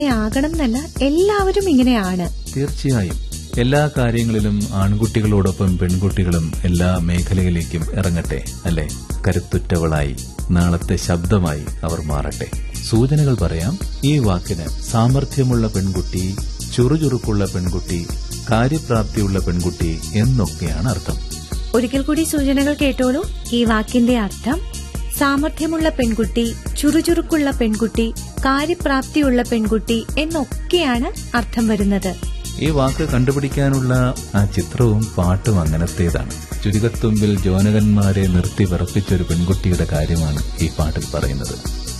ആകണം എന്നല്ല എല്ലാവരും ഇങ്ങനെയാണ് തീർച്ചയായും എല്ലാ കാര്യങ്ങളിലും ആൺകുട്ടികളോടൊപ്പം പെൺകുട്ടികളും എല്ലാ മേഖലയിലേക്കും ഇറങ്ങട്ടെ അല്ലെ കരുത്തുറ്റവളായി നാളത്തെ ശബ്ദമായി അവർ മാറട്ടെ സൂചനകൾ പറയാം ഈ വാക്കിന് സാമർഥ്യമുള്ള പെൺകുട്ടി ചുറുചുറുക്കുള്ള പെൺകുട്ടി കാര്യപ്രാപ്തിയുള്ള പെൺകുട്ടി എന്നൊക്കെയാണ് അർത്ഥം ഒരിക്കൽ കൂടി സൂചനകൾ കേട്ടോളൂ ഈ വാക്കിന്റെ അർത്ഥം സാമർഥ്യമുള്ള പെൺകുട്ടി ചുറുചുറുക്കുള്ള പെൺകുട്ടി കാര്യപ്രാപ്തിയുള്ള പെൺകുട്ടി എന്നൊക്കെയാണ് അർത്ഥം വരുന്നത് ഈ വാക്ക് കണ്ടുപിടിക്കാനുള്ള ആ ചിത്രവും പാട്ടും അങ്ങനത്തേതാണ് ചുരുക്കത്തുമ്പിൽ ജോനകന്മാരെ നിർത്തി വിറപ്പിച്ചൊരു പെൺകുട്ടിയുടെ കാര്യമാണ് ഈ പാട്ടിൽ പറയുന്നത്